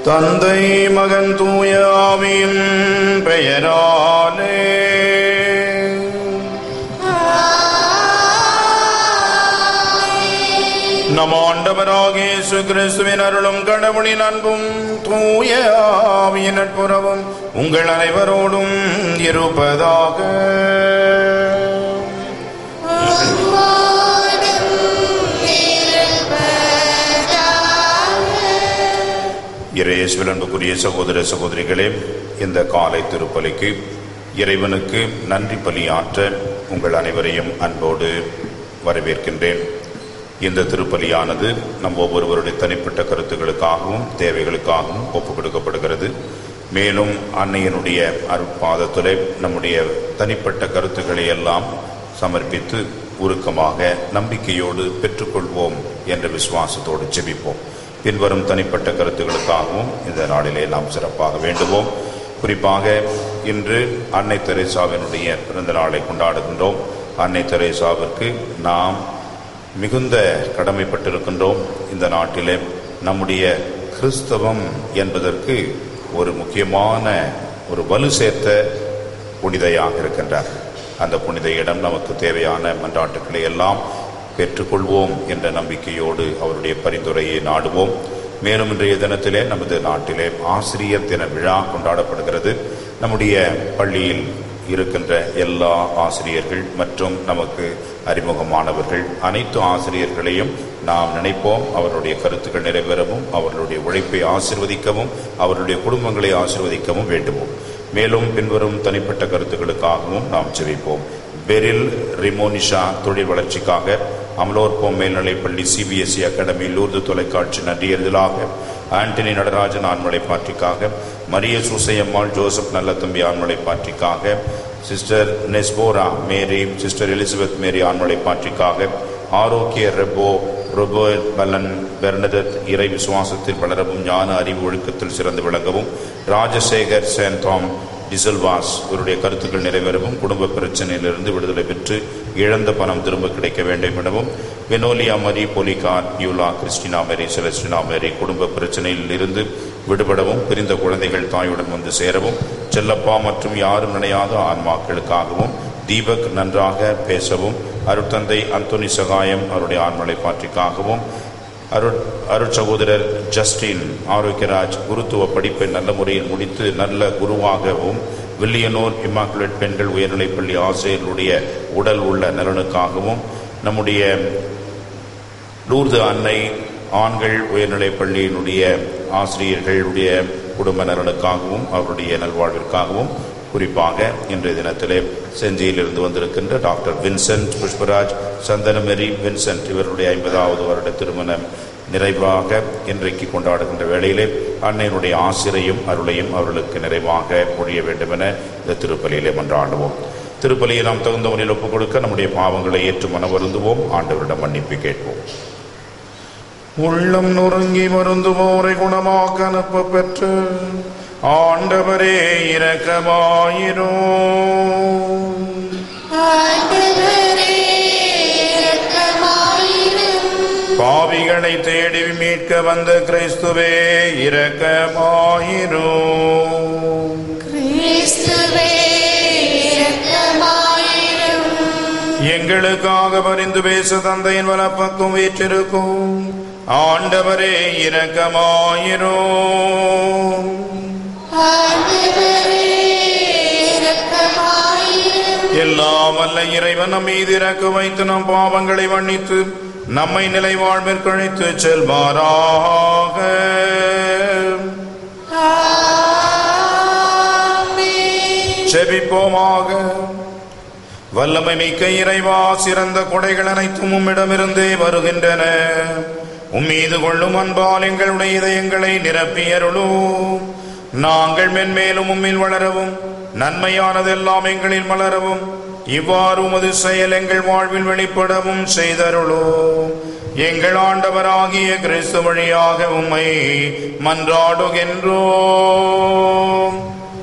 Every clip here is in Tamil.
தந்தை மகன் தூய ஆவியின் பெயராலே நம் ஆண்டவராகிய இயேசு கிறிஸ்துவின் அருளும் கடவுளின் அன்பும் தூய ஆவியின் நட்புறவும் உங்கள் அனைவரோடும் இருப்பதாக இறையேசுவில் அன்புக்குரிய சகோதர சகோதரிகளே இந்த காலை திருப்பலிக்கு இறைவனுக்கு நன்றி பலியாற்ற உங்கள் அனைவரையும் அன்போடு வரவேற்கின்றேன் இந்த திருப்பலியானது நம் ஒவ்வொருவருடைய தனிப்பட்ட கருத்துக்களுக்காகவும் தேவைகளுக்காகவும் ஒப்புக் கொடுக்கப்படுகிறது மேலும் அன்னையனுடைய அருட்பாதத்திலே நம்முடைய தனிப்பட்ட கருத்துக்களை எல்லாம் சமர்ப்பித்து உருக்கமாக நம்பிக்கையோடு பெற்றுக்கொள்வோம் என்ற விசுவாசத்தோடு ஜெபிப்போம் பின்வரும் தனிப்பட்ட கருத்துக்களுக்காகவும் இந்த நாளிலே நாம் சிறப்பாக வேண்டுவோம் குறிப்பாக இன்று அன்னை தெரேசாவினுடைய பிறந்த நாளை கொண்டாடுகின்றோம் அன்னை தெரேசாவிற்கு நாம் மிகுந்த கடமைப்பட்டிருக்கின்றோம் இந்த நாட்டிலே நம்முடைய கிறிஸ்தவம் என்பதற்கு ஒரு முக்கியமான ஒரு வலு சேர்த்த புனிதையாக இருக்கின்றார் அந்த புனித இடம் நமக்கு தேவையான மன்றாட்டுக்களை எல்லாம் பெற்றுக்கொள்வோம் என்ற நம்பிக்கையோடு அவருடைய பரிந்துரையை நாடுவோம் மேலும் இன்றைய தினத்திலே நமது நாட்டிலே ஆசிரியர் தின விழா கொண்டாடப்படுகிறது நம்முடைய பள்ளியில் இருக்கின்ற எல்லா ஆசிரியர்கள் மற்றும் நமக்கு அறிமுகமானவர்கள் அனைத்து ஆசிரியர்களையும் நாம் நினைப்போம் அவர்களுடைய கருத்துக்கள் நிறைவேறவும் அவர்களுடைய உழைப்பை ஆசிர்வதிக்கவும் அவர்களுடைய குடும்பங்களை ஆசிர்வதிக்கவும் வேண்டுவோம் மேலும் பின்வரும் தனிப்பட்ட கருத்துக்களுக்காகவும் நாம் ஜெபிப்போம் பெரில் ரிமோனிஷா தொழில் வளர்ச்சிக்காக அமலோற்பம் மேல்நிலைப்பள்ளி சிபிஎஸ்இ அகாடமி லூர்து தொலைக்காட்சி நன்றியறிதலாக ஆண்டனி நடராஜன் ஆண்மலை பாற்றிக்காக மரிய சூசையம்மாள் ஜோசப் நல்லத்தம்பி ஆண்மலை பாற்றிக்காக சிஸ்டர் நெஸ்போரா Mary sister Elizabeth Mary Anmalai பாற்றிக்காக ஆரோக்கிய ரெப்போ ரொபர்ட் பலன் பெர்னதத் இறை விசுவாசத்தில் வளரவும் ஞான அறிவு ஒழுக்கத்தில் சிறந்து விளங்கவும் ராஜசேகர் சேந்தாம் டிசல்வாஸ் இவருடைய கருத்துக்கள் நிறைவேறவும் குடும்ப பிரச்சனையிலிருந்து விடுதலை பெற்று இழந்த பணம் திரும்ப கிடைக்க வேண்டும் எனவும் வெனோலியா மரி பொலிகார் யூலா கிறிஸ்டினா மேரி செலஸ்டினா மேரி குடும்ப பிரச்சனையில் இருந்து விடுபடவும் பிரிந்த குழந்தைகள் தாயுடன் வந்து சேரவும் செல்லப்பா மற்றும் யாரும் நினையாத ஆன்மாக்களுக்காகவும் தீபக் நன்றாக பேசவும் அருட்தந்தை அந்தோனி சகாயம் அவருடைய ஆண்மலை பாற்றிக்காகவும் அருட் அருட் சகோதரர் ஜஸ்டின் ஆரோக்கியராஜ் குருத்துவ படிப்பை நல்ல முறையில் முடித்து நல்ல குருவாகவும் வில்லியனூர் இமாக்குலேட் பெண்கள் உயர்நிலைப்பள்ளி ஆசிரியர்களுடைய உடல் உள்ள நலனுக்காகவும் நம்முடைய லூர்து அன்னை ஆண்கள் உயர்நிலைப் பள்ளியினுடைய ஆசிரியர்களுடைய குடும்ப நலனுக்காகவும் அவருடைய நல்வாழ்விற்காகவும் குறிப்பாக இன்றைய தினத்திலே செஞ்சியிலிருந்து வந்திருக்கின்ற doctor Vincent Pushparaj Santhanamary Vincent இவருடைய ஐம்பதாவது வருட திருமணம் நிறைவாக இன்றைக்கு கொண்டாடுகின்ற வேளையிலே அன்னையினுடைய ஆசிரையும் அருளையும் அவர்களுக்கு நிறைவாக பொழிய வேண்டும் என இந்த திருப்பலியிலே மன்றாடுவோம் திருப்பலியை நாம் தகுந்த முறையில் ஒப்புக் கொடுக்க நம்முடைய பாவங்களை ஏற்று மனவருந்துவோம் ஆண்டவரிடம் மன்னிப்பு கேட்போம் உள்ளம் நொறுங்கி வருந்துவோரை குணமாக்க அனுப்ப பெற்று ஆண்டவரே இரக்கமாயிரோ ஆண்டவரே இரக்கமாயிரும் பாவிகளை தேடி மீட்க வந்த கிறிஸ்துவே இரக்கமாயிரோ கிறிஸ்துவே இரக்கமாயிரும் எங்களுக்காக பரிந்து பேச தந்தையின் வலப்பக்கம் வீற்றிருக்கும் ஆண்டவரே இரக்கமாயிரோ ஆண்டவரே இரக்கமாயிரும் எல்லாம் வல்ல இறைவன் நம் மீது இறக்க வைத்து நம் பாவங்களை மன்னித்து நம்மை நிலை வாழ்விற்கழைத்து செல்வாராக ஆமென் செபிப்போமாக வல்லமை மிக்க இறைவா சிறந்த கொடைகள் அனைத்தும் உம்மிடமிருந்தே வருகின்றன உம்மீது கொள்ளும் அன்பால் எங்களுடைய இதயங்களை நிரப்பியருளும் நாங்கள் மென்மேலும் உம்மில் வளரவும் நன்மையானதெல்லாம் எங்களில் மலரவும் இவ்வாறு உமது செயல் எங்கள் வாழ்வில் வெளிப்படவும் செய்தருளும் எங்கள் ஆண்டவராகிய கிறிஸ்து வழியாக உம்மை மன்றாடுகின்றோம்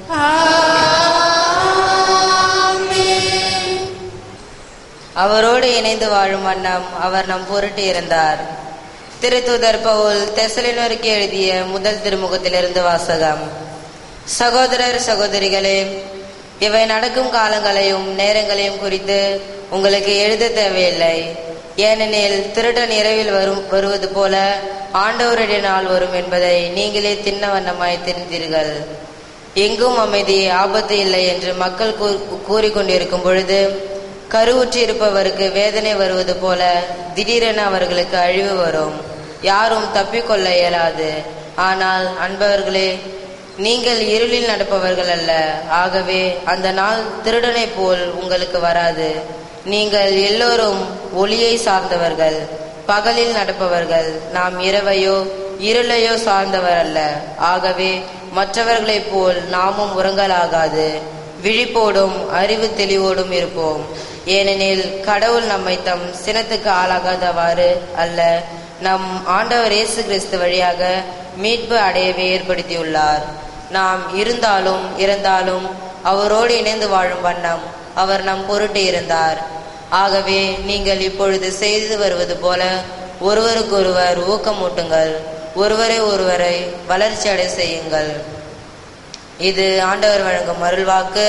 ஆமென் அவரோடு இணைந்து வாழும் வண்ணம் அவர் நம் பொருட்டு இருந்தார் திருத்தூதர் பவுல் தெசலினருக்கு எழுதிய முதல் திருமுகத்திலிருந்து வாசகம் சகோதரர் சகோதரிகளே இவை நடக்கும் காலங்களையும் நேரங்களையும் குறித்து உங்களுக்கு எழுத தேவையில்லை ஏனெனில் திருடன் இரவில் வரும் வருவது போல ஆண்டவருடைய நாள் வரும் என்பதை நீங்களே தின்ன வண்ணமாய் தெரிந்தீர்கள் எங்கும் அமைதி ஆபத்து இல்லை என்று மக்கள் கூ- கூறிக்கொண்டிருக்கும் பொழுது கருவுற்று இருப்பவருக்கு வேதனை வருவது போல திடீரென அவர்களுக்கு அழிவு வரும் யாரும் தப்பிக்கொள்ள இயலாது ஆனால் அன்பவர்களே நீங்கள் இருளில் நடப்பவர்கள் அல்ல ஆகவே அந்த நாள் திருடனைப் போல் உங்களுக்கு வராது நீங்கள் எல்லோரும் ஒளியை சார்ந்தவர்கள் பகலில் நடப்பவர்கள் நாம் இரவையோ இருளையோ சார்ந்தவர் அல்ல ஆகவே மற்றவர்களைப் போல் நாமும் உறங்கலாகாது விழிப்போடும் அறிவு தெளிவோடும் இருப்போம் ஏனெனில் கடவுள் நம்மை தம் சினத்துக்கு ஆளாகாதவாறு அல்ல நம் ஆண்டவர் இயேசு கிறிஸ்து வழியாக மீட்பு அடையவே ஏற்படுத்தியுள்ளார் நாம் இருந்தாலும் இறந்தாலும் அவரோடு இணைந்து வாழும் வண்ணம் அவர் நம் பொருட்டு இருந்தார் ஆகவே நீங்கள் இப்பொழுது செய்து வருவது போல ஒருவருக்கொருவர் ஊக்கமூட்டுங்கள் ஒருவரை ஒருவரை வளர்ச்சி அடை செய்யுங்கள் இது ஆண்டவர் வழங்கும் அருள்வாக்கு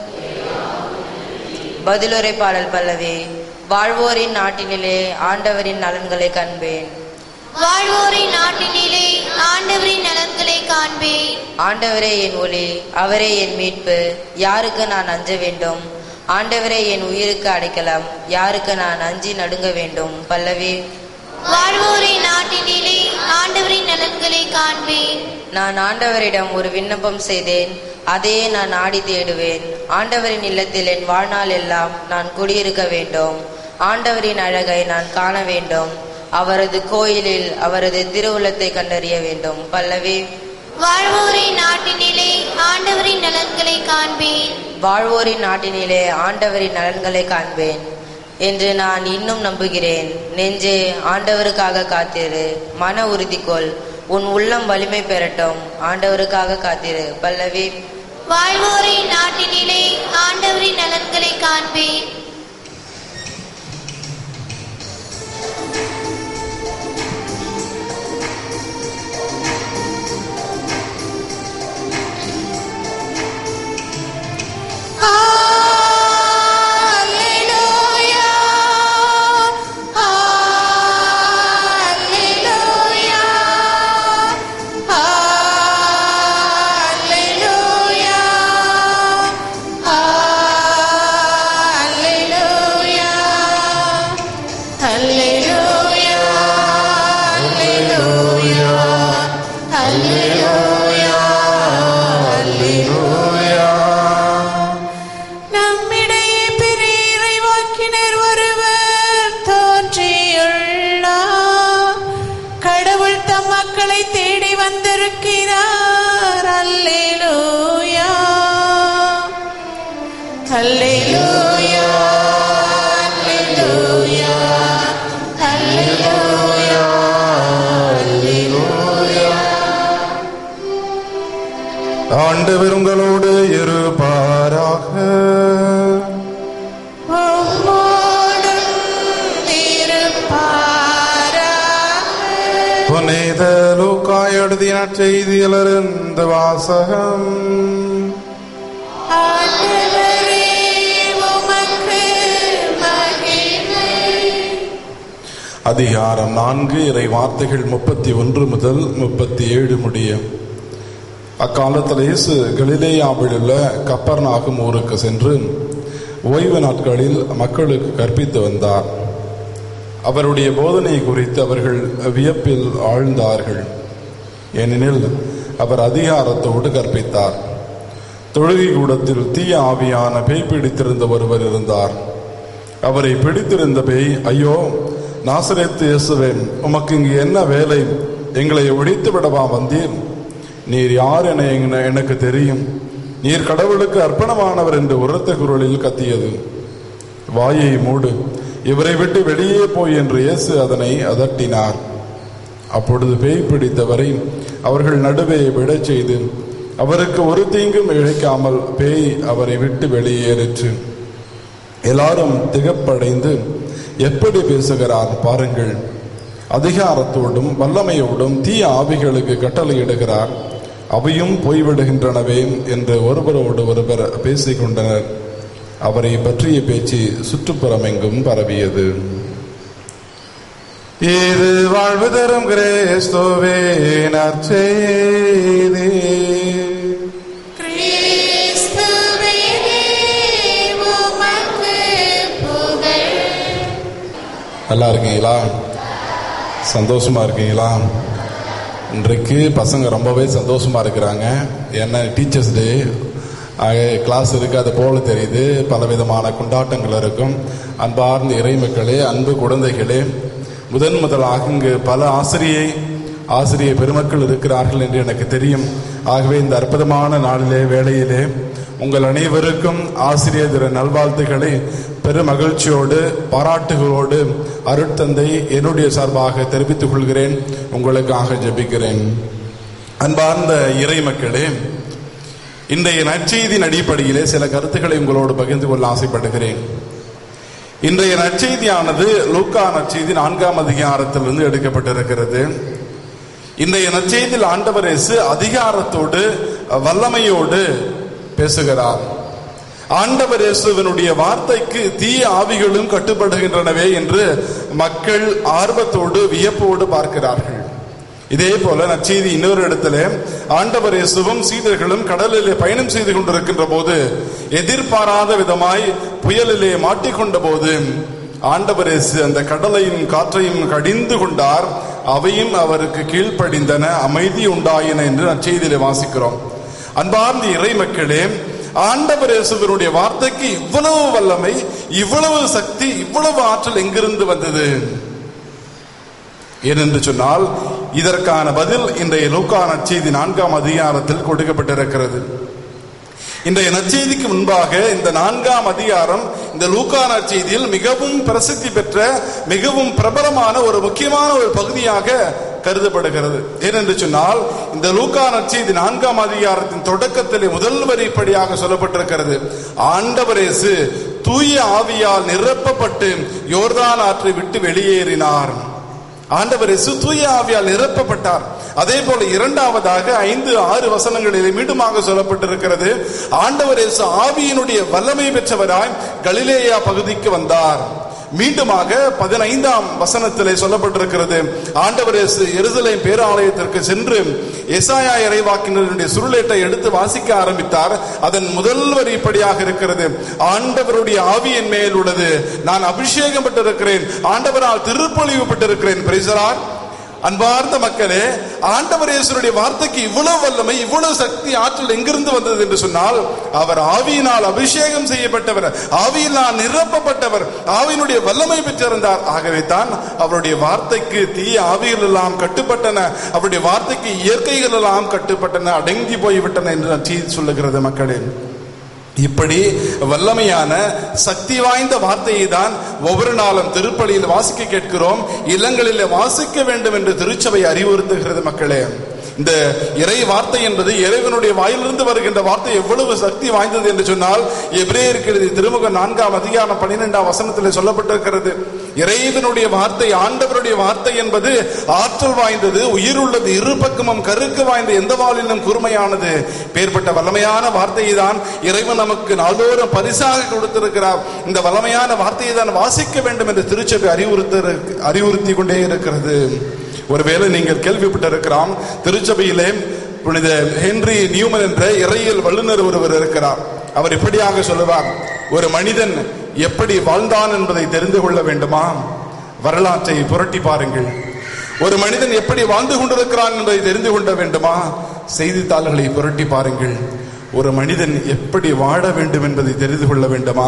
பதிலுரை பாடல் பல்லவி வாழ்வோரின் நாட்டினிலே ஆண்டவரின் நலன்களை காண்பேன் வாழ்வோரின் நாட்டினிலே ஆண்டவரின் நலன்களை காண்பேன் ஆண்டவரே என் ஒளி அவரே என் மீட்பு யாருக்கு நான் அஞ்ச வேண்டும் ஆண்டவரே என் உயிருக்கு அடைக்கலம் யாருக்கு நான் அஞ்சி நடுங்க வேண்டும் பல்லவி வாழ்வோரின் நாட்டினிலே ஆண்டவரின் நலன்களை காண்பேன் நான் ஆண்டவரிடம் ஒரு விண்ணப்பம் செய்தேன் அதையே நான் நாடி தேடுவேன் ஆண்டவரின் இல்லத்தில் என் வாழ்நாள் எல்லாம் நான் குடியிருக்க வேண்டும் ஆண்டவரின் அழகை நான் காண வேண்டும் அவரது கோயிலில் அவரது திருவுளத்தை கண்டறிய வேண்டும் பல்லவி வாழ்வோரின் நாட்டினிலே ஆண்டவரின் நலன்களை காண்பேன் வாழ்வோரின் நாட்டினிலே ஆண்டவரின் நலன்களை காண்பேன் என்று நான் இன்னும் நம்புகிறேன் நெஞ்சே ஆண்டவருக்காக காத்திரு மன உறுதிக்கொள் உன் உள்ளம் வலிமை பெறட்டும் ஆண்டவருக்காக காத்திரு பல்லவி வாழ்வோரின் நாட்டினிலே ஆண்டவரின் நலன்களை காண்பேன் Alleluia. Alleluia. Alleluia. Alleluia. Alleluia. Alleluia. Alleluia. நம்மிடையே பெரிய இறைவாக்கினர் ஒருவர் தோன்றியுள்ளார் கடவுள் தம் மக்களை தேடி வந்திருக்கிறார் அல்லேலூயா அல்லேலூயா அல்லேலூயா அல்லேலூயா ஆண்டவர் உங்களோடு இருப்பாராக உம்மோடும் இருப்பாராக புனித லூக்காய் எழுதிய செய்தியிலிருந்து வாசகம் ஆண்டவரே உமக்கு மகிமை அதிகாரம் நான்கு இறை வார்த்தைகள் முப்பத்தி ஒன்று முதல் முப்பத்தி ஏழு முடிய அக்காலத்தில் இயேசு கலிலேயாவில் உள்ள கப்பர்நாகும் ஊருக்கு சென்று ஓய்வு நாட்களில் மக்களுக்கு கற்பித்து வந்தார் அவருடைய போதனை குறித்து அவர்கள் வியப்பில் ஆழ்ந்தார்கள் ஏனெனில் அவர் அதிகாரத்தோடு கற்பித்தார் தொழுகை கூடத்தில் தீய ஆவியான பேய் பிடித்திருந்த ஒருவர் இருந்தார் அவரை பிடித்திருந்த பேய் ஐயோ நாசரேத்து இயேசுவே உமக்கு இங்கு என்ன வேலை எங்களை ஒழித்து விடவா வந்தீர் நீர் யார் என என- எனக்கு தெரியும் நீர் கடவுளுக்கு அர்ப்பணமானவர் என்று உரத்த குரலில் கத்தியது வாயை மூடு இவரை விட்டு வெளியே போய் என்று இயேசு அதனை அதட்டினார் அப்பொழுது பேய் பிடித்தவரை அவர்கள் நடுவே விடச் செய்து அவருக்கு ஒரு தீங்கும் இழைக்காமல் பேய் அவரை விட்டு வெளியேறிற்று எல்லாரும் திகப்படைந்து எப்படி பேசுகிறார் பாருங்கள் அதிகாரத்தோடும் வல்லமையோடும் தீய ஆவிகளுக்கு கட்டளையிடுகிறார் அவையும் போய்விடுகின்றனவே என்று ஒருவரோடு ஒருவர் பேசிக் கொண்டனர் அவரை பற்றிய பேச்சு சுற்றுப்புறமெங்கும் பரவியது இது வாழ்வு தரும் கிரேஸ்தோவே நற்செய்தி கிறிஸ்துவே உமக்கு புகழ் நல்லா இருக்கீங்களா சந்தோஷமா இருக்கீங்களா இன்றைக்கு பசங்க ரொம்பவே சந்தோஷமா இருக்கிறாங்க ஏன்னா டீச்சர்ஸ் டே கிளாஸ் இருக்கு அது போல தெரியுது பலவிதமான கொண்டாட்டங்கள் இருக்கும் அன்பார்ந்த இறைமக்களே அன்பு குழந்தைகளே முதன் முதலாக இங்கு பல ஆசிரியை ஆசிரிய பெருமக்கள் இருக்கிறார்கள் என்று எனக்கு தெரியும் ஆகவே இந்த அற்புதமான நாளிலே வேளையிலே உங்கள் அனைவருக்கும் ஆசிரியர் தின நல்வாழ்த்துக்களை பெருமகிழ்ச்சியோடு பாராட்டுகளோடு அருட்தந்தை என்னுடைய சார்பாக தெரிவித்துக் கொள்கிறேன் உங்களுக்காக ஜெபிக்கிறேன் அன்பார்ந்த இறை மக்களே இன்றைய நற்செய்தியின் அடிப்படையிலே சில கருத்துக்களை உங்களோடு பகிர்ந்து கொள்ள ஆசைப்படுகிறேன் இன்றைய நற்செய்தியானது லூக்கா நற்செய்தி நான்காம் அதிகாரத்திலிருந்து எடுக்கப்பட்டிருக்கிறது இன்றைய நற்செய்தியில் ஆண்டவர் இயேசு அதிகாரத்தோடு வல்லமையோடு பேசுகிறார் ஆண்டவர் இயேசுவினுடைய வார்த்தைக்கு தீய ஆவிகளும் கட்டுப்படுகின்றனவே என்று மக்கள் ஆர்வத்தோடு வியப்போடு பார்க்கிறார்கள் இதே போல நற்செய்தி இன்னொரு இடத்துல ஆண்டவர் இயேசுவும் சீடர்களும் கடலிலே பயணம் செய்து கொண்டிருக்கின்ற போது எதிர்பாராத விதமாய் புயலிலே மாட்டிக்கொண்ட போது ஆண்டவர் இயேசு அந்த கடலையும் காற்றையும் கடிந்து கொண்டார் அவையும் அவருக்கு கீழ்ப்படிந்தன அமைதி உண்டாயின என்று நற்செய்தியிலே வாசிக்கிறோம் அன்பார்ந்த இறை மக்களே ஆண்டவர் இயேசுவினுடைய வார்த்தைக்கு இவ்வளவு வல்லமை இவ்வளவு சக்தி இவ்வளவு ஆற்றல் எங்கிருந்து வந்தது ஏனென்று சொன்னால் இதற்கான பதில் இன்றைய லூக்கா நற்செய்தி நான்காம் அதிகாரத்தில் கொடுக்கப்பட்டிருக்கிறது இன்றைய நற்செய்திக்கு முன்பாக இந்த நான்காம் அதிகாரம் இந்த லூக்கா நற்செய்தியில் மிகவும் பிரசித்தி பெற்ற மிகவும் பிரபலமான ஒரு முக்கியமான ஒரு பகுதியாக கருதப்படுகிறது ஏனென்று சொன்னால் இந்த லூக்கா நற்செய்தி நான்காம் அதிகாரத்தின் தொடக்கத்திலே முதல் வரிப்படியாக சொல்லப்பட்டிருக்கிறது ஆண்டவரேசு தூய ஆவியால் நிரப்பப்பட்டு யோர்தான் ஆற்றை விட்டு வெளியேறினார் ஆண்டவர் இயேசு தூய ஆவியால் நிரப்பப்பட்டார் அதே போல இரண்டாவதாக ஐந்து ஆறு வசனங்களிலே மீண்டுமாக சொல்லப்பட்டிருக்கிறது ஆண்டவர் இயேசு ஆவியினுடைய வல்லமை பெற்றவராய் கலிலேயா பகுதிக்கு வந்தார் மீண்டுமாக பதினைந்தாம் வசனத்திலே சொல்லப்பட்டிருக்கிறது ஆண்டவர் இயேசு எருசலேம் பேராலயத்திற்கு சென்று எசாயா இறைவாக்கினருடைய சுருளேட்டை எடுத்து வாசிக்க ஆரம்பித்தார் அதன் முதல் வரி இப்படியாக இருக்கிறது ஆண்டவருடைய ஆவியின் மேல் உள்ளது நான் அபிஷேகம் பெற்றிருக்கிறேன் ஆண்டவரால் திருப்பொழிவு பெற்றிருக்கிறேன் பிரைசலார் அன்பார்ந்த மக்களே ஆண்டவர் இயேசுடைய வார்த்தைக்கு இவ்வளவு வல்லமை இவ்வளவு சக்தி ஆற்றல் எங்கிருந்து வந்தது என்று சொன்னால் அவர் ஆவியினால் அபிஷேகம் செய்யப்பட்டவர் ஆவியினால் நிரப்பப்பட்டவர் ஆவியினுடைய வல்லமை பெற்றிருந்தார் ஆகவே தான் அவருடைய வார்த்தைக்கு தீய ஆவிகள் எல்லாம் கட்டுப்பட்டன அவருடைய வார்த்தைக்கு இயற்கைகள் எல்லாம் கட்டுப்பட்டன அடங்கி போய்விட்டன என்று நான் செய்தி சொல்லுகிறது மக்களே இப்படி வல்லமையான சக்தி வாய்ந்த வார்த்தையை தான் ஒவ்வொரு நாளும் திருப்பலியில் வாசிக்க கேட்கிறோம் இல்லங்களில் வாசிக்க வேண்டும் என்று திருச்சபை அறிவுறுத்துகிறது மக்களே இந்த இறை வார்த்தை என்பது இறைவனுடைய வாயிலிருந்து வருகின்ற வார்த்தை எவ்வளவு சக்தி வாய்ந்தது என்று சொன்னால் எபிரேயருக்கு திருமுக நான்காம் அதிகாரம் பன்னிரெண்டாம் வசனத்தில் சொல்லப்பட்டிருக்கிறது இறைவனுடைய வார்த்தை ஆண்டவருடைய வார்த்தை என்பது ஆற்றல் வாய்ந்தது உயிர் உள்ளது இரு பக்கமும் கருக்கு வாய்ந்த எந்த வாளிலும் கூர்மையானது பேர்பட்ட வல்லமையான வார்த்தையை தான் இறைவன் நமக்கு நாள்தோறும் பரிசாக கொடுத்திருக்கிறார் இந்த வல்லமையான வார்த்தையை தான் வாசிக்க வேண்டும் என்று திருச்சபை அறிவுறுத்த அறிவுறுத்தி கொண்டே இருக்கிறது ஒருவேளை நீங்கள் கேள்விப்பட்டிருக்கலாம் திருச்சபையிலே புனித ஹென்றி நியூமன் என்ற இறையியல் வல்லுநர் ஒருவர் இருக்கிறார் அவர் இப்படியாக சொல்லுவார் ஒரு மனிதன் எப்படி வாழ்ந்தான் என்பதை தெரிந்து கொள்ள வேண்டுமா வரலாற்றை புரட்டி பாருங்கள் ஒரு மனிதன் எப்படி வாழ்ந்து கொண்டிருக்கிறான் என்பதை தெரிந்து கொள்ள வேண்டுமா செய்தித்தாள்களை புரட்டி பாருங்கள் ஒரு மனிதன் எப்படி வாழ வேண்டும் என்பதை தெரிந்து கொள்ள வேண்டுமா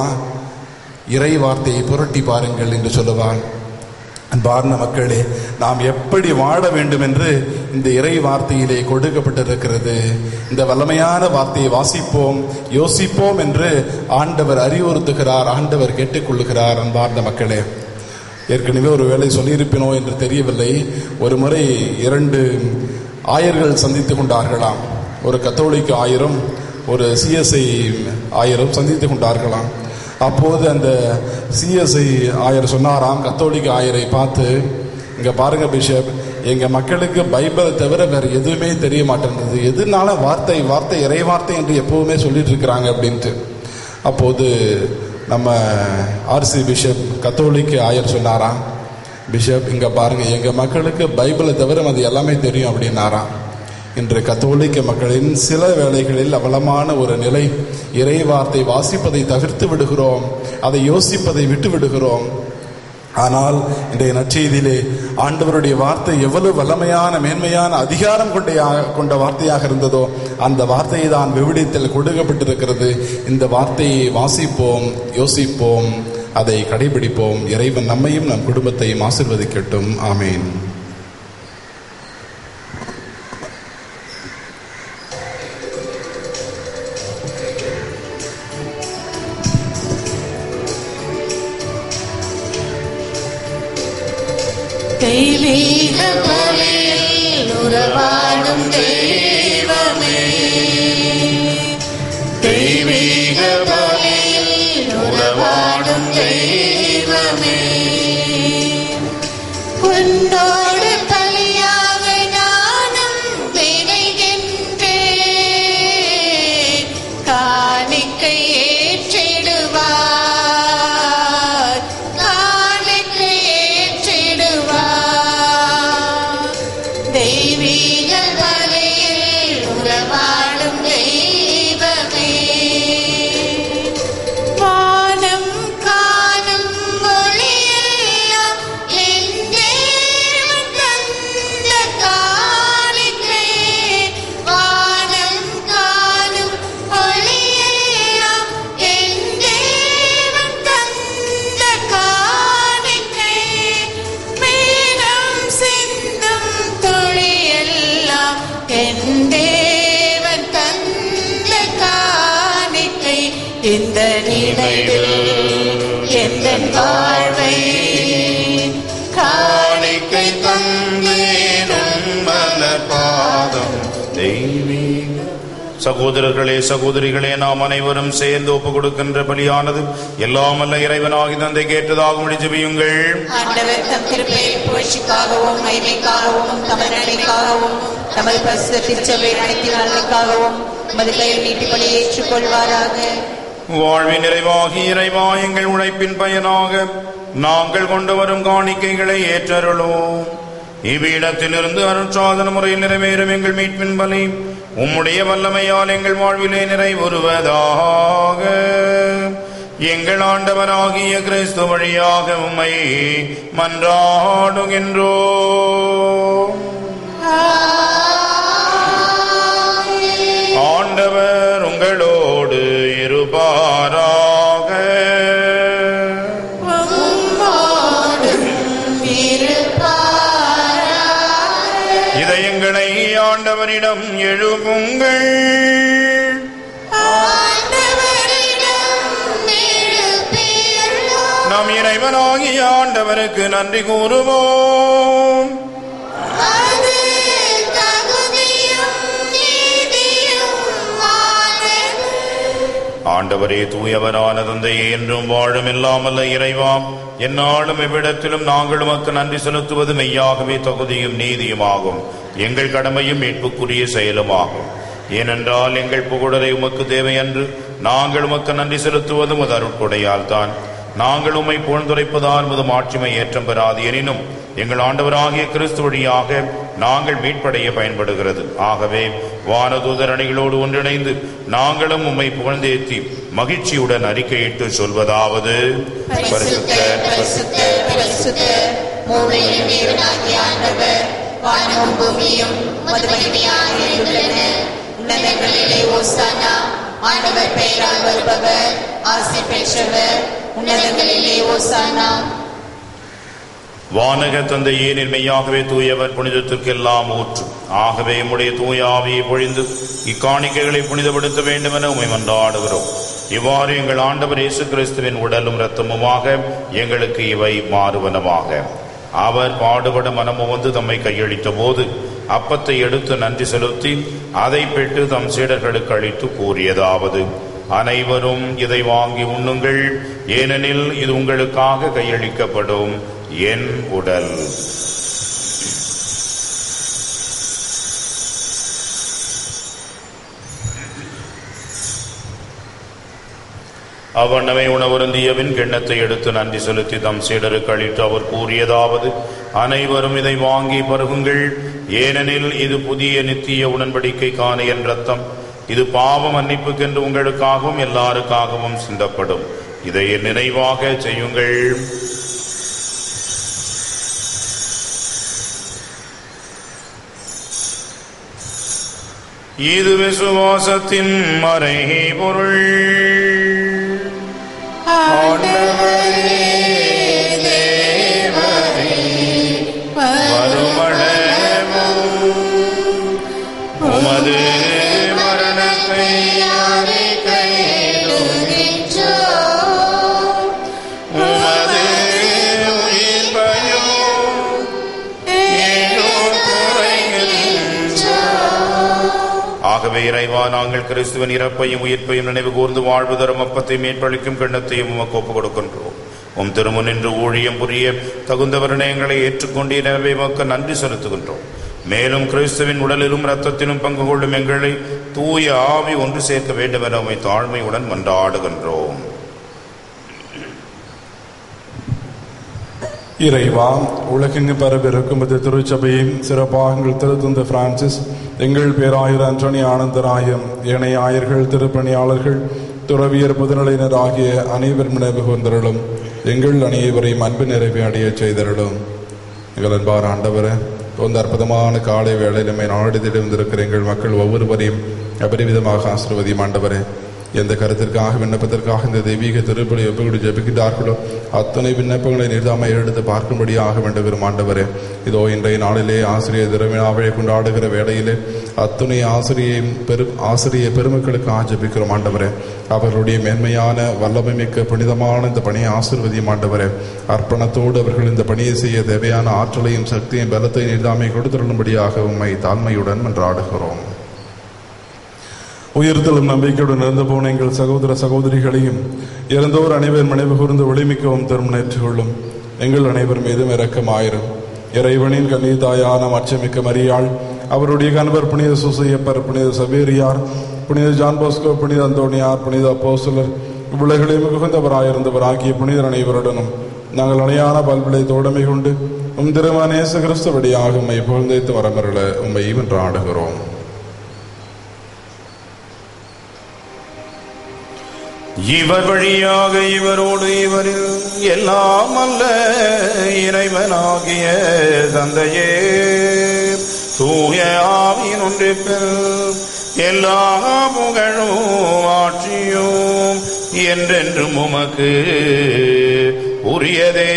இறை வார்த்தையை புரட்டி பாருங்கள் என்று சொல்லுவான் அன்பார்ந்த மக்களே நாம் எப்படி வாழ வேண்டும் என்று இந்த இறை வார்த்தையிலே கொடுக்கப்பட்டிருக்கிறது இந்த வல்லமையான வார்த்தையை வாசிப்போம் யோசிப்போம் என்று ஆண்டவர் அறிவுறுத்துகிறார் ஆண்டவர் கேட்டுக்கொள்ளுகிறார் அன்பார்ந்த மக்களே ஏற்கனவே ஒரு வேளை சொல்லியிருப்பினோ என்று தெரியவில்லை ஒரு முறை இரண்டு ஆயர்கள் சந்தித்து கொண்டார்களாம் ஒரு கத்தோலிக்க ஆயிரம் ஒரு சிஎஸ்ஐ ஆயிரம் சந்தித்து கொண்டார்களாம் அப்போது அந்த சிஎஸ்ஐ ஆயர் சொன்னாராம் கத்தோலிக்க ஆயரை பார்த்து இங்க பாருங்க பிஷப் எங்க மக்களுக்கு பைபிளை தவிர வேற எதுவுமே தெரிய மாட்டேங்குது எதுனால வார்த்தை வார்த்தை இறை வார்த்தை என்று எப்பவுமே சொல்லிட்டு இருக்கிறாங்க அப்படின்ட்டு அப்போது நம்ம ஆர்சி பிஷப் கத்தோலிக்க ஆயர் சொன்னாராம் பிஷப் இங்க பாருங்க எங்க மக்களுக்கு பைபிளை தவிர அது எல்லாமே தெரியும் அப்படின்னாராம் இன்று கத்தோலிக்க மக்களின் சில வேளைகளில் அவலமான ஒரு நிலை இறை வார்த்தை வாசிப்பதை தவிர்த்து விடுகிறோம் அதை யோசிப்பதை விட்டு விடுகிறோம் ஆனால் இன்றைய நற்செய்தியிலே ஆண்டவருடைய வார்த்தை எவ்வளவு வல்லமையான மேன்மையான அதிகாரம் கொண்ட கொண்ட வார்த்தையாக இருந்ததோ அந்த வார்த்தையை தான் விவிடியத்தில் கொடுக்கப்பட்டிருக்கிறது இந்த வார்த்தையை வாசிப்போம் யோசிப்போம் அதை கடைபிடிப்போம் இறைவன் நம்மையும் நம் குடும்பத்தையும் ஆசிர்வதிக்கட்டும் ஆமேன் தெய்வீக பலியில் உறவாடும் தெய்வமே தெய்வீக பலியில் உறவாடும் தெய்வமே உன்னோடு பலியாக நானும் விரைகின்றேன் காணிக்கை ஏற்றிடுவார் காணிக்கை ஏற்றிடுவார் தெய்வீக பலியில் உறவாடும் தெய்வமே வானம் காணும் மொழியெல்லாம் என் தேவன் தந்த காணிக்கை. வானம் காணும் மொழியெல்லாம் என் தேவன் தந்த காணிக்கை. மேகம் சிந்தும் துளியெல்லாம் என் தேவன் தந்த காணிக்கை இந்த நினைவில் எந்த வாழ்வை காணிக்கை தந்தேனும் பாதம் தெய்வீக சகோதரர்களே சகோதரிகளே நாம் அனைவரும் சேர்ந்து ஒப்பு கொடுக்கின்ற பலியானது எல்லாம் அல்ல இறைவனாகி தந்தை கேட்டதாக ஜெபியுங்கள் ஆண்டவர் தம் திருப்பெயர் புகழ்ச்சிக்காகவும் மகிமைக்காகவும் தமது நன்மைக்காகவும் தமது பரிசுத்த திருச்சபை அனைத்தின் நன்மைக்காகவும் மது கையில் நீட்டிப்படி ஏற்றுக்கொள்வாராக வாழ்வின் நிறைவாகி இறைவா எங்கள் உழைப்பின் பயனாக நாங்கள் கொண்டு வரும் காணிக்கைகளை ஏற்றருளோம் இவ்விடத்திலிருந்து அருட்சாதன முறையில் நிறைவேறும் எங்கள் மீட்பின் பலி உம்முடைய வல்லமையால் எங்கள் வாழ்விலே நிறைவுறுவதாக எங்கள் ஆண்டவராகிய கிறிஸ்து வழியாக உம்மை மன்றாடுகின்றோம் ஆண்டவர் உங்களோடு இருப்பாராக இதயங்களை ஆண்டவரிடம் எழுப்புங்கள் நம் இறைவனாகிய ஆண்டவருக்கு நன்றி கூறுவோம் ஆண்டவரே தூயவரான தந்தையே என்றும் வாழும் இல்லாமல்ல இறைவாம் எந்நாளும் இவ்விடத்திலும் நாங்கள் உமக்கு நன்றி செலுத்துவது மெய்யாகவே தகுதியும் நீதியுமாகும் எங்கள் கடமையும் மீட்புக்குரிய செயலுமாகும் ஏனென்றால் எங்கள் புகழரை உமக்கு தேவையன்று நாங்கள் உமக்கு நன்றி செலுத்துவது உமது அருட்கொடையால் தான் நாங்கள் உம்மை புகழ்ந்துரைப்பதால் முது மாட்சிமை ஏற்றம் பெறாது எனினும் எங்கள் ஆண்டவராகிய கிறிஸ்து வழியாக நாங்கள் மீட்படைய பயன்படுகிறது ஆகவே வானதூதர் அணிகளோடு ஒன்றிணைந்து நாங்களும் உம்மை புகழ்ந்தேத்தி மகிழ்ச்சியுடன் அறிக்கையிட்டு சொல்வதாவது பரிசுத்த பரிசுத்த பரிசுத்த மூளையின் தேவனாகிய ஆண்டவர் வானமும் பூமியும் மதுமகிமையாக இருந்துள்ளன உன்னதங்களிலே ஓசானா ஆண்டவர் பெயரால் வருபவர் ஆசி பெற்றவர் உன்னதங்களிலே ஓசானா வானக தந்தையே நிர்மையாகவே தூயவர் புனிதத்திற்கெல்லாம் ஊற்று ஆகவே உம்முடைய தூய ஆவியை பொழிந்து இக்காணிக்கைகளை புனிதப்படுத்த வேண்டும் என உமை மன்றாடுகிறோம் இவ்வாறு எங்கள் ஆண்டவர் இயேசு கிறிஸ்துவின் உடலும் இரத்தமுமாக எங்களுக்கு இவை மாறுவனமாக அவர் பாடுபட மனமுவந்து தம்மை கையளித்த போது அப்பத்தை எடுத்து நன்றி செலுத்தி அதை பெற்று தம் சீடர்களுக்கு அளித்து கூறியதாவது அனைவரும் இதை வாங்கி உண்ணுங்கள் ஏனெனில் இது உங்களுக்காக கையளிக்கப்படும் என் உடல் அவ்வண்ணமே உணவருந்தியவின் கிண்ணத்தை எடுத்து நன்றி செலுத்தி தம் சீடருக்கு அளித்து அவர் கூறியதாவது அனைவரும் இதை வாங்கி பருகுங்கள் ஏனெனில் இது புதிய நித்திய உடன்படிக்கைக்கான என் ரத்தம் இது பாவ மன்னிப்புக்கென்று உங்களுக்காகவும் எல்லாருக்காகவும் சிந்தப்படும் இதை என் நினைவாக செய்யுங்கள் இது விசுவாசத்தின் மறை பொருள் வருமளவும் உமது மரணத்தை உமது உயிர்ப்பையும் ஏழோர் ஆகவே இறைவா நாங்கள் கிறிஸ்துவன் இறப்பையும் உயிர்ப்பையும் நினைவு கூர்ந்து வாழ்வு தரும் அப்பத்தை மேற்பளிக்கும் கிண்ணத்தையும் உமக்கு ஒப்புக் கொடுக்கின்றோம் உம் திருமுன் நின்று ஊழியம் புரிய தகுந்தவரனை எங்களை ஏற்றுக்கொண்டீர் எனவே உமக்கு நன்றி செலுத்துகின்றோம் மேலும் கிறிஸ்துவின் உடலிலும் இரத்தத்திலும் பங்கு கொள்ளும் எங்களை தூய ஆவி ஒன்று சேர்க்க வேண்டும் என உம்மை தாழ்மையுடன் மன்றாடுகின்றோம் இறைவா உலகெங்கு பரவிருக்கும் இது திருச்சபையின் சிறப்பாகங்கள் திருத்தந்த பிரான்சிஸ் எங்கள் பேராயர் அன்றனி ஆனந்தராயம் ஏனைய ஆயர்கள் திருப்பணியாளர்கள் துறவியர் பொதுநிலையினர் ஆகிய அனைவரும் நினைவு கூர்ந்தருளும் எங்கள் அனைவரையும் அன்பு நிறைவை அடையச் செய்தருளும் எங்கள் அன்பார் ஆண்டவரே இந்த அற்புதமான காலை வேளையிலுமே நாடு வந்திருக்கிற எங்கள் மக்கள் ஒவ்வொருவரையும் அபரிவிதமாக ஆசிர்வதியும் ஆண்டவரே எந்த கருத்திற்காக விண்ணப்பத்திற்காக இந்த தெய்வீக திருப்பலி ஒப்புக்கொண்டு ஜெபிக்கின்றார்களோ அத்தனை விண்ணப்பங்களை நிர்தாமை எடுத்து பார்க்கும்படியாக வேண்டுகிறோம் ஆண்டவரே இதோ இன்றைய நாளிலே ஆசிரியர் திருவிழாவை கொண்டாடுகிற வேளையிலே அத்துணை ஆசிரியை பெரு ஆசிரிய பெருமக்களுக்காக ஜெபிக்கிறோம் ஆண்டவரே அவர்களுடைய மேன்மையான வல்லமை மிக்க புனிதமான இந்த பணியை ஆசிர்வதியும் ஆண்டவரே அர்ப்பணத்தோடு அவர்கள் இந்த பணியை செய்ய தேவையான ஆற்றலையும் சக்தியும் பலத்தையும் நிர்தாமை கொடுத்துள்ளபடியாக உம்மை தாழ்மையுடன் மன்றாடுகிறோம் உயிர்த்தலும் நம்பிக்கையுடன் இறந்து போன எங்கள் சகோதர சகோதரிகளையும் இறந்தோர் அனைவர் மனைவு கூர்ந்து ஒளிமிக்கவும் திருமணம் கொள்ளும் எங்கள் அனைவர் மீதும் இரக்கமாயிரும் இறைவனின் கன்னிதாயான அச்சமிக்க மரியாள் அவருடைய கணவர் புனித சுசையப்பர் புனித சபேரியார் புனித ஜான் போஸ்கோ புனித அந்தோணியார் புனித அப்போஸ்தலர் இவ்வுலகிலே மிகுந்தவராயிருந்தவர் ஆகிய புனிதர் அனைவருடனும் நாங்கள் அணையான பல்விளை தோழமை கொண்டு உம் திருமணேச கிறிஸ்தவடியாக உம்மை புகழ்ந்தைத்து வரமருள உம்மை வென்று ஆடுகிறோம் இவர் வழியாக இவரோடு இவரில் எல்லாம் அல்ல இறைவனாகிய தந்தையே தூய ஆவியின் ஒன்றிப்பில் எல்லா புகழும் ஆட்சியும் என்றென்றும் உமக்கு உரியதே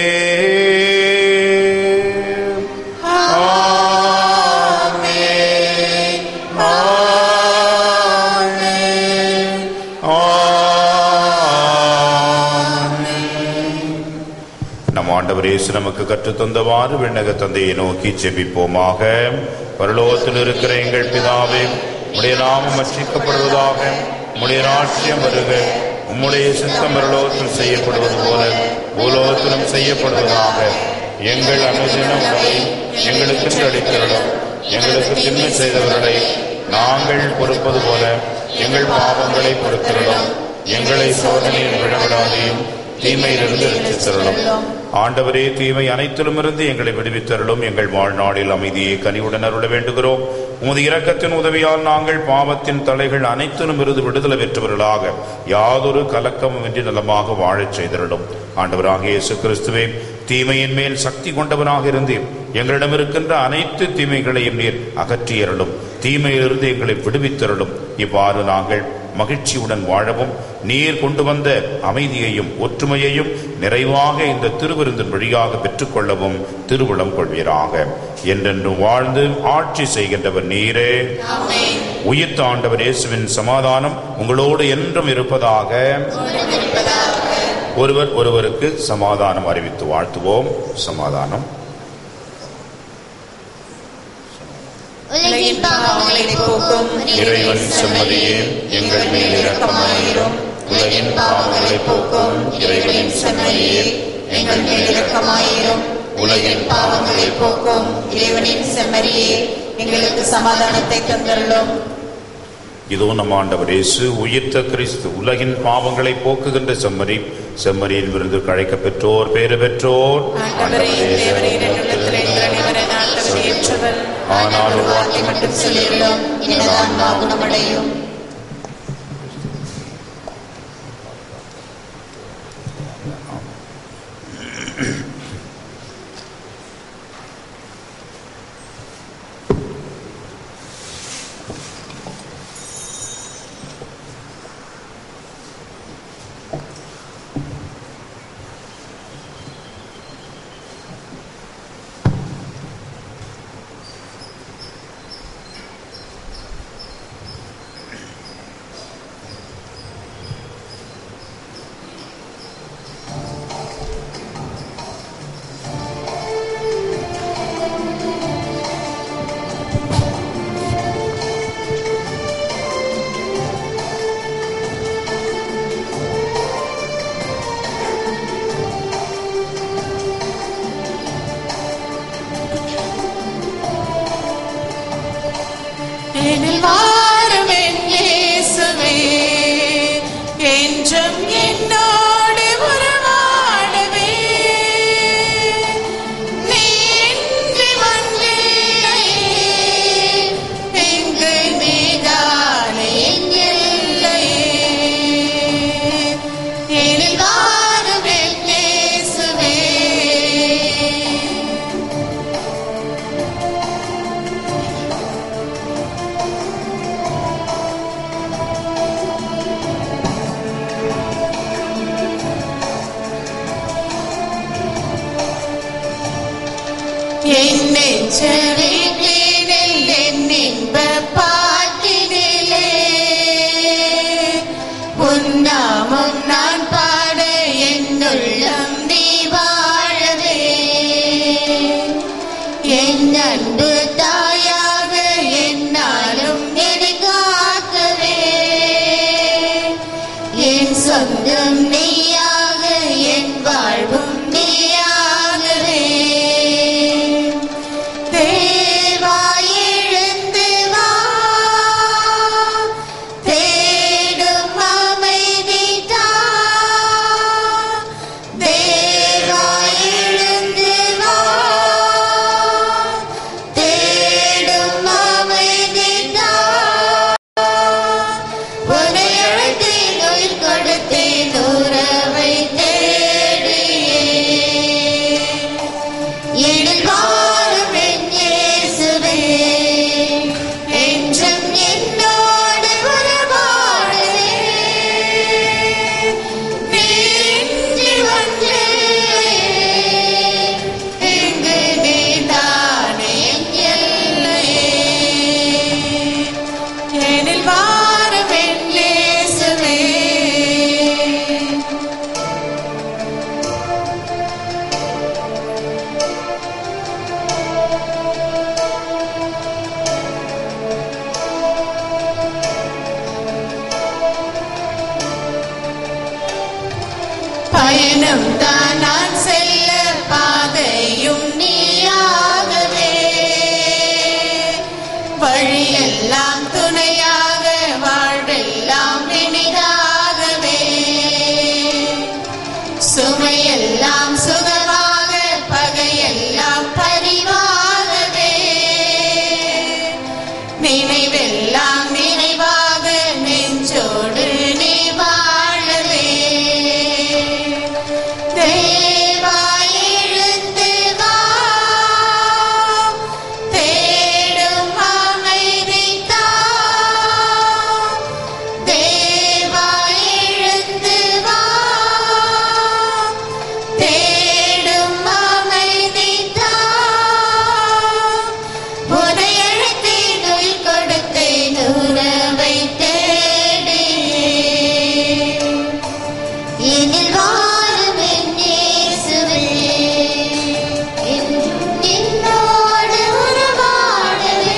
ஆமென். ஆமென். நம் ஆண்டவர் இயேசு நமக்கு கற்றுத் தந்தவாறு விண்ணக தந்தையை நோக்கி செபிப்போமாக பரலோகத்தில் இருக்கிற எங்கள் பிதாவே உடைய நாமம் அச்சிக்கப்படுவதாக உம்முடைய ராட்சியம் வருக உம்முடைய சித்தம் பரலோகத்தில் செய்யப்படுவது போல பூலோகத்திலும் செய்யப்படுவதாக எங்கள் அனுதின உணவை எங்களுக்கு அளித்திருளும் எங்களுக்கு தின்மை செய்தவர்களை நாங்கள் பொறுப்பது போல எங்கள் பாவங்களை பொறுத்திருளும் எங்களை சோதனையில் விழவிடாதையும் தீமையிலிருந்து ரட்சித்தருளும் ஆண்டவரே தீமை அனைத்திலும் இருந்து எங்களை விடுவித்தருளும் எங்கள் வாழ்நாளில் அமைதியை கனிவுடன் அருள வேண்டுகிறோம் உமது இரக்கத்தின் உதவியால் நாங்கள் பாவத்தின் தலைகள் அனைத்திலும் இருந்து விடுதலை பெற்றவர்களாக யாதொரு கலக்கமும் இன்றி நலமாக வாழச் செய்தருளும் ஆண்டவராகிய இயேசு கிறிஸ்துவே தீமையின் மேல் சக்தி கொண்டவனாக இருந்து எங்களிடம் இருக்கின்ற அனைத்து தீமைகளையும் நீர் அகற்றியருளும் தீமையிலிருந்து எங்களை விடுவித்தருளும் இவ்வாறு நாங்கள் மகிழ்ச்சியுடன் வாழவும் நீர் கொண்டு வந்த அமைதியையும் ஒற்றுமையையும் நிறைவாக இந்த திருவிருந்தின் வழியாக பெற்றுக்கொள்ளவும் திருவுளம் கொள்வீராக என்றென்று வாழ்ந்து ஆட்சி செய்கின்றவர் நீரே உயிர்த்த ஆண்டவர் இயேசுவின் சமாதானம் உங்களோடு என்றும் இருப்பதாக ஒருவர் ஒருவருக்கு சமாதானம் அறிவித்து வாழ்த்துவோம் சமாதானம் உலகின் பாவங்களை போக்கும் இறைவன் செம்மதியே எங்கள் மேல் இரக்கமாயிரும் உலகின் பாவங்களை போக்கும் இறைவனின் செம்மறியே எங்கள் மேல் இரக்கமாயிரும் உலகின் பாவங்களை போக்கும் இறைவனின் செம்மறியே எங்களுக்கு சமாதானத்தை தந்தருளும் இதோ நம் ஆண்டவர் இயேசு உயிர்த்த கிறிஸ்து உலகின் பாவங்களை போக்குகின்ற செம்மறி செம்மறியின் விருது அழைக்க பெற்றோர் பேறு பெற்றோர் ஆண்டவரே தேவரீர் என்னிடத்தில் இறைவரை நான் தகுதியற்றவன் ஆனால் ஒரு வார்த்தை மட்டும் சொல்லியுள்ளோம் எனது ஆன்மா குணமடையும் எனில் வாரும் என் இயேசுவே, என்றும் என்னோடு உறவாடவே. நீ இன்றி ஒன்றில்லையே, இங்கு நீதானே என் எல்லையே. எனில் வாரும் என் இயேசுவே, என் நெஞ்ச வீட்டினில் என் இன்ப பாட்டினிலே உன்னாமம் நான் பாட என்னுள்ளம் நீ வாழவே என் அன்பு தாயாக என்னாலும் என்னை காக்கவே என் சொந்தம் நீயாக என் வாழ்வும் நீயாகவே தேவா எழுந்து வா தேடும் அமைதி தா தேவா எழுந்து வா தேடும் அமைதி தா உன்னை அழைத்தேன் உயிர் கொடுத்தேன் உறவை தேடியே எழில் வாழும் என் இயேசுவே, என்றும் என்னோடு உறவாடவே. நீரின்றி ஒன்றில்லையே, இங்கு நீதானே என் எல்லையே. எழில் வாழும் என் இயேசுவே, பயணம் தான் நான் செல்ல பாதையும் நீயாகவே வழியெல்லாம் துணையாக வாழ்வெல்லாம் இனிதாகவே சுமையெல்லாம் சுகமாக பகையெல்லாம் பரிவாகவே நினைவெல்லாம் நினைவாக நெஞ்சோடு நீ வாழவே தேவா எழுந்து வா தேடும் அமைதி தா தேவா எழுந்து வா தேடும் அமைதி தா உன்னை அழைத்தேன் உயிர் கொடுத்தேன் உறவை தேடியே எனில் வாழும் என் இயேசுவே, என்றும் என்னோடு உறவாடவே.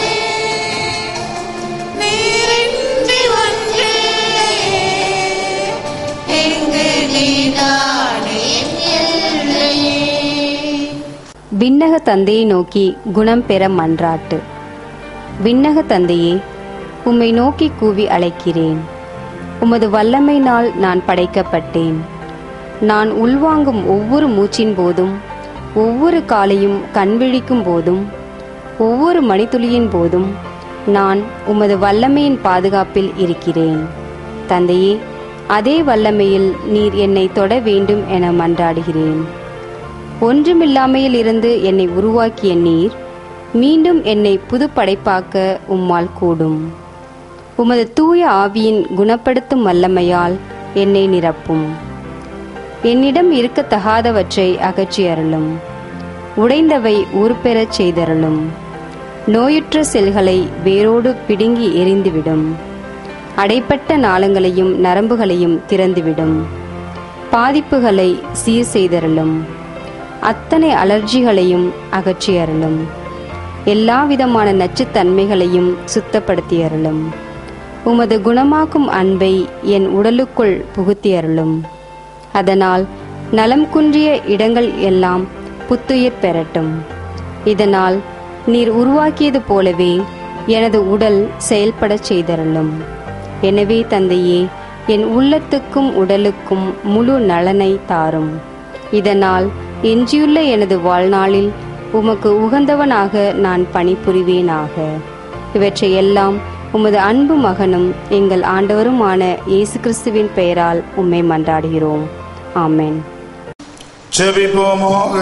நீரின்றி ஒன்றில்லையே, எங்கு நீதானே என் எல்லையே. விண்ணக தந்தையை நோக்கி குணம் பெற மன்றாட்டு விண்ணக தந்தையே உம்மை நோக்கி கூவி அழைக்கிறேன் உமது வல்லமையினால் நான் படைக்கப்பட்டேன் நான் உள்வாங்கும் ஒவ்வொரு மூச்சின் போதும் ஒவ்வொரு காலையும் கண்விழிக்கும் போதும் ஒவ்வொரு மணித்துளியின் போதும் நான் உமது வல்லமையின் பாதுகாப்பில் இருக்கிறேன் தந்தையே அதே வல்லமையில் நீர் என்னை தொட வேண்டும் என மன்றாடுகிறேன் ஒன்றுமில்லாமையில் இருந்து என்னை உருவாக்கிய நீர் மீண்டும் என்னை புதுப்படைப்பாக்க உம்மால் கூடும் உமது தூய ஆவியின் குணப்படுத்தும் வல்லமையால் என்னை நிரப்பும் என்னிடம் இருக்கத்தகாதவற்றை அகற்றி அருளும் உடைந்தவை உருப்பெறச் செய்தருளும் நோயுற்ற செல்களை வேரோடு பிடுங்கி எரிந்துவிடும் அடைப்பட்ட நாளங்களையும் நரம்புகளையும் திறந்துவிடும் பாதிப்புகளை சீர் செய்தருளும் அத்தனை அலர்ஜிகளையும் அகற்றி அருளும் எல்லா விதமான நச்சுத்தன்மைகளையும் சுத்தப்படுத்தி அருளும் உமது குணமாக்கும் அன்பை என் உடலுக்குள் புகுத்தி அருளும் அதனால் நலம் குன்றிய இடங்கள் எல்லாம் புத்துயிர் பெறட்டும் இதனால் நீர் உருவாக்கியது போலவே எனது உடல் செயல்படச் செய்தருளும் எனவே தந்தையே என் உள்ளத்துக்கும் உடலுக்கும் முழு நலனை தாரும் இதனால் எஞ்சியுள்ள எனது வாழ்நாளில் உமக்கு உகந்தவனாக நான் பணிபுரிவேனாக இவற்றை எல்லாம் உமது அன்பு மகனும் எங்கள் ஆண்டவருமான இயேசு கிறிஸ்துவின் பெயரால் உம்மை மன்றாடுகிறோம் ஆமென் செபிப்போமாக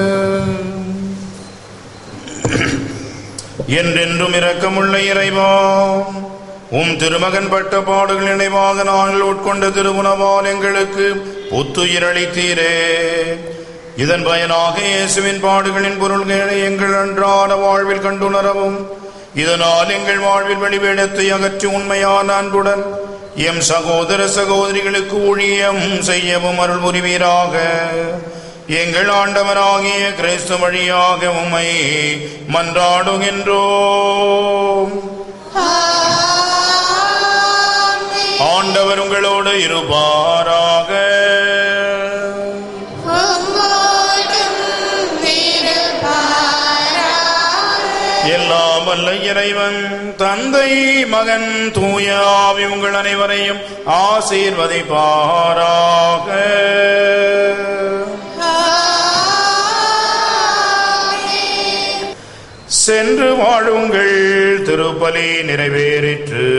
என்றென்றும் இரக்கமுள்ள இறைவா உம் திருமகன் பட்ட பாடுகள் நினைவாக நாங்கள் உட்கொண்ட திருவுணவால் எங்களுக்கு புத்துயிரளித்தீரே இதன் பயனாக இயேசுவின் பாடுகளின் பொருள்களை எங்கள் அன்றாட வாழ்வில் கண்டுணரவும் இதனால் எங்கள் வாழ்வில் வெளிவேடத்தை அகற்றி உண்மையான அன்புடன் எம் சகோதர சகோதரிகளுக்கு ஊழியம் செய்யவும் அருள் புரிவீராக எங்கள் ஆண்டவராகிய கிறிஸ்து வழியாக உம்மை மன்றாடுகின்றோம் ஆண்டவர் உங்களோடு இருப்பாராக எல்லாம் வல்ல இறைவன் தந்தை மகன் தூய ஆவி உங்கள் அனைவரையும் ஆசீர்வதிப்பாராக சென்று வாழுங்கள் திருப்பலி நிறைவேறிற்று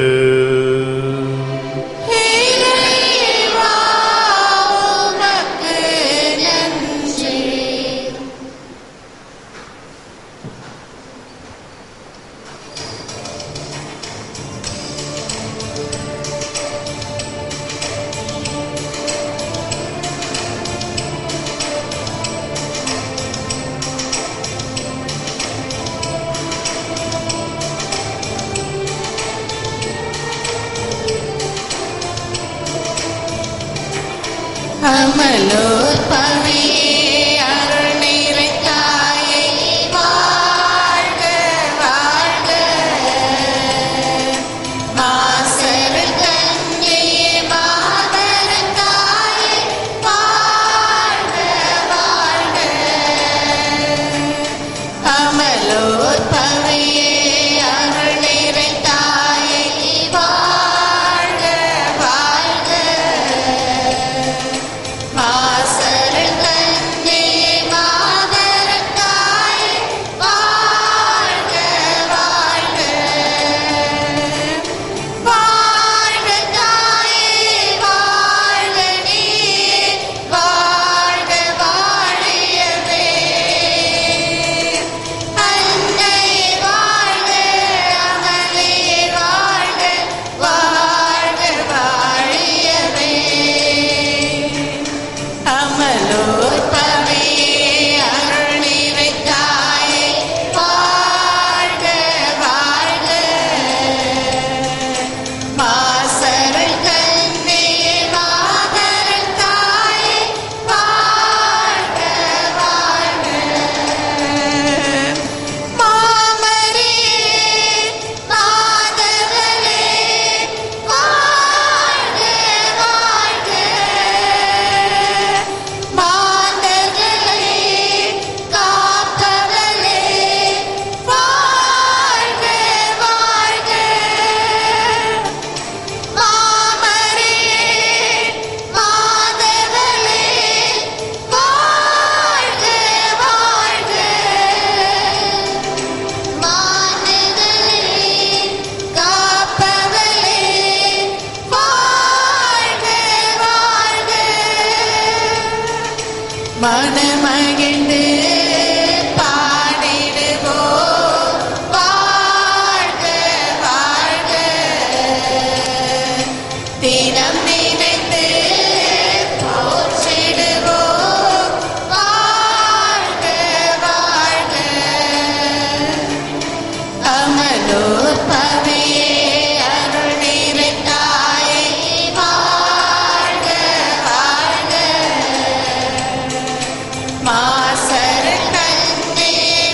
வாசரக்கண்ணே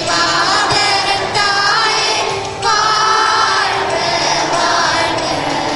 வாதரத்தாயே வாழ்க வாழ்க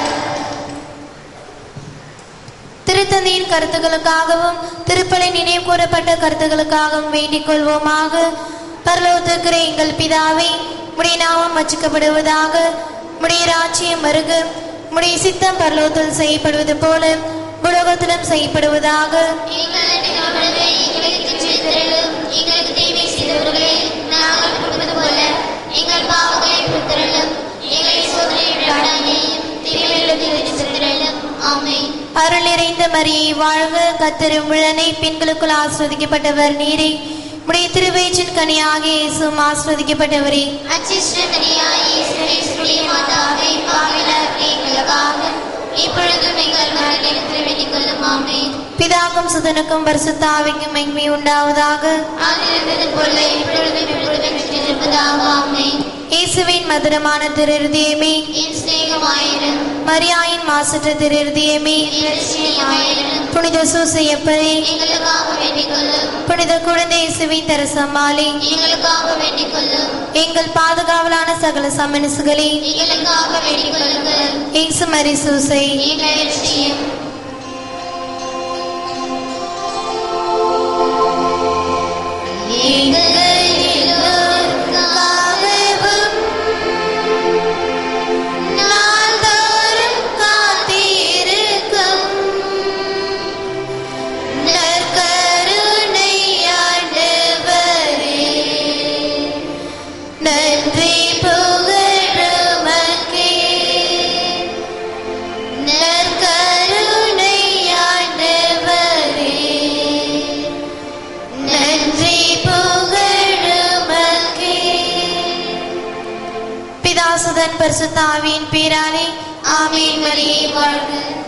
திருத்தந்தையின் கருத்துக்களுக்காகவும் திருப்பலை நினைவு கூறப்பட்ட கருத்துக்களுக்காகவும் வேண்டிக் கொள்வோமாக பரலோகத்திற்கிற எங்கள் பிதாவே முடைய நாமம் வச்சுக்கப்படுவதாக முடைய ராஜ்யம் வருக முடைய சித்தம் பரலோகத்தில் செய்யப்படுவது போல உலகத்திலும் செய்யப்படுவதாக எங்களுக்கு அவர்களை எங்களுக்கு செய்திருளும் எங்களுக்கு தீமை செய்தவர்களை நாங்கள் கொடுப்பது போல எங்கள் பாவங்களை பொறுத்திருளும் எங்களை சோதனை விடாமையும் தீமையிலிருந்து செலுத்திருளும் ஆமென் அருள் நிறைந்த மரியை வாழ்க கத்தரும் உழனை பெண்களுக்குள் ஆஸ்வதிக்கப்பட்டவர் நீரே உடைய திருவயிற்றின் கனியாகிய இயேசுவும் ஆஸ்வதிக்கப்பட்டவரே அச்சிஷ்டமரியாய் இயேசுடைய மாதாவே பாவிலார் எங்களுக்காக இப்பொழுதும் எங்கள் மரணத்தில் வேண்டிக் கொள்ளும் ஆமென் பிதாக்கும் சுதனுக்கும் பரிசுத்தாவிக்கும் மகிமை உண்டாவதாக ஆதிருந்தது போல இப்பொழுதும் இப்பொழுதும் இருப்பதாக ஆமென் இயேசுவின் மதுரமான திருருதியமே என் சிநேகமாயிரும் மரியாயின் மாசற்ற திருருதியமே என் ரட்சியமாயிரும் புனித சூசையப்பரே எங்களுக்காக வேண்டிக் கொள்ளும் புனித குழந்தை இயேசுவின் தரசம்மாளே எங்களுக்காக வேண்டிக் கொள்ளும் எங்கள் பாதுகாவலான சகல சமனசுகளே எங்களுக்காக வேண்டிக் கொள்ளுங்கள் இயேசு மரி சூசை எங்கள் ரட்சியம் எங்கள் எல்லோருக்காகவும் நாள்தோறும் காத்திருக்கும் நற்கருணை ஆண்டவரே நன்றி புகழுமக்கே நற்கருணை ஆண்டவரே நன்றி புகழுமக்கே பிதாசுதன் பரிசுத்தாவின் பேராலே ஆமீன் மரியே வாழ்க